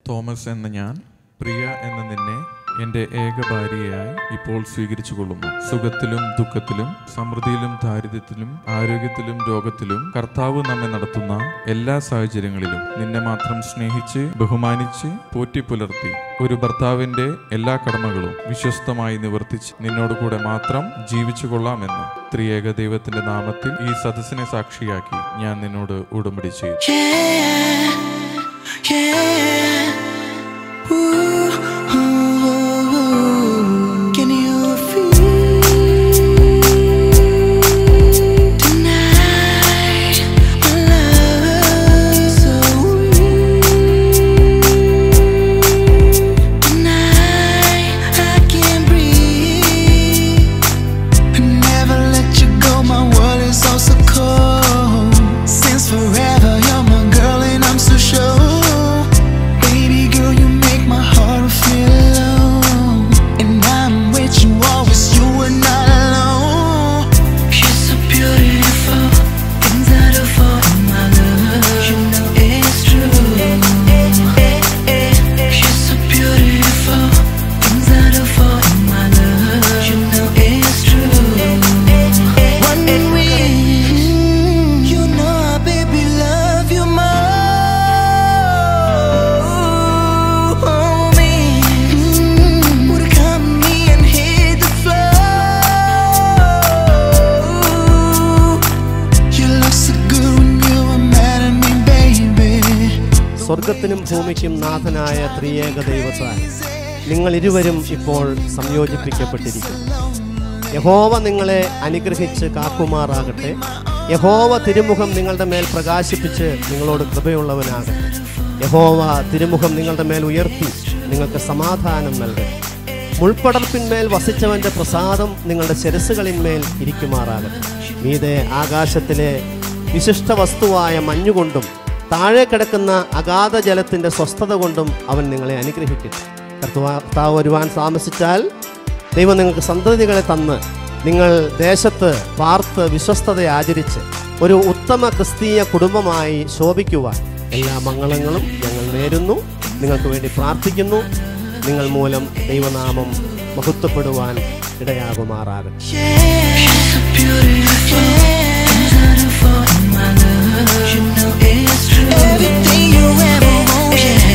Thomas എന്ന ഞാൻ പ്രിയ എന്ന നിന്നെ എൻ്റെ ഏക ഭാര്യയായി ഇപ്പോൾ സ്വീകരിച്ചു കൊള്ളുന്നു സുഖത്തിലും ദുഃഖത്തിലും സമൃദ്ധിയിലും ദാരിദ്ര്യത്തിലും ആരോഗ്യത്തിലും രോഗത്തിലും കർത്താവ് നമ്മെ നടത്തുന്ന എല്ലാ സാഹചര്യങ്ങളിലും നിന്നെ മാത്രം സ്നേഹിച്ച് ബഹുമാനിച്ച് പോറ്റി പുലർത്തി ഒരു ഭർത്താവിൻ്റെ എല്ലാ കടമകളും വിശ്വസ്തമായി നിവർത്തിച്ച് നിന്നോട് കൂടെ മാത്രം ജീവിച്ചു കൊള്ളാമെന്ന് ത്രിയേക ദൈവത്തിന്റെ നാമത്തിൽ ഈ സദസ്സിനെ സാക്ഷിയാക്കി ഞാൻ നിന്നോട് ഉടമ്പടി ചെയ്തു Yeah, yeah. Ooh, ooh, ooh. Can you feel tonight? My love is so real. Tonight I can't breathe. Never let you go. My world is all so cold. Since forever, you're my girl, and I'm so sure. Baby girl, you make my heart feel alone. And I'm with you always, you are not alone. You're so beautiful, things I do for my love. You know it's true. You're so beautiful, things I do for my love. You know it's true. One we, you know I baby love you more. Me, would come me and hit the floor. You look so good when you are mad at me, baby. സ്വർഗത്തിനും ഭൂമിക്കും നാഥനായ ത്രിയേക ദൈവത്താൽ നിങ്ങൾ ഇരുവരും ഇപ്പോൾ സംയോജിപ്പിക്കപ്പെട്ടിരിക്കുന്നു യഹോവ നിങ്ങളെ അനുഗ്രഹിച്ച് കാക്കുമാറാകട്ടെ യഹോവ തിരുമുഖം നിങ്ങളുടെ മേൽ പ്രകാശിപ്പിച്ച് നിങ്ങളോട് കൃപയുള്ളവനാകട്ടെ യഹോവ തിരുമുഖം നിങ്ങളുടെ മേൽ ഉയർത്തി നിങ്ങൾക്ക് സമാധാനം നൽകട്ടെ മുൾപ്പടർപ്പിന്മേൽ വസിച്ചവന്റെ പ്രസാദം നിങ്ങളുടെ ശിരസുകളിന്മേൽ ഇരിക്കുമാറാകട്ടെ മീതെ ആകാശത്തിലെ വിശിഷ്ട വസ്തുവായ മഞ്ഞുകൊണ്ടും താഴെ കിടക്കുന്ന അഗാധ ജലത്തിന്റെ സ്വസ്ഥത കൊണ്ടും അവൻ നിങ്ങളെ അനുഗ്രഹിക്കട്ടെ കർത്താവ് കർത്താവ് വരുവാൻ താമസിച്ചാൽ ദൈവം നിങ്ങൾക്ക് സന്തതികളെ തന്ന് നിങ്ങൾ ദേശത്ത് പാർത്ത് വിശ്വസ്തത ആചരിച്ച് ഒരു ഉത്തമ ക്രിസ്തീയ കുടുംബമായി ശോഭിക്കുവാൻ എല്ലാ മംഗളങ്ങളും ഞങ്ങൾ നേരുന്നു നിങ്ങൾക്ക് വേണ്ടി പ്രാർത്ഥിക്കുന്നു നിങ്ങൾ മൂലം ദൈവനാമം മഹത്വപ്പെടുവാൻ ഇടയാകുമാറാകട്ടെ You're so beautiful. Things I do for my love. You know it's true. Everything you ever want.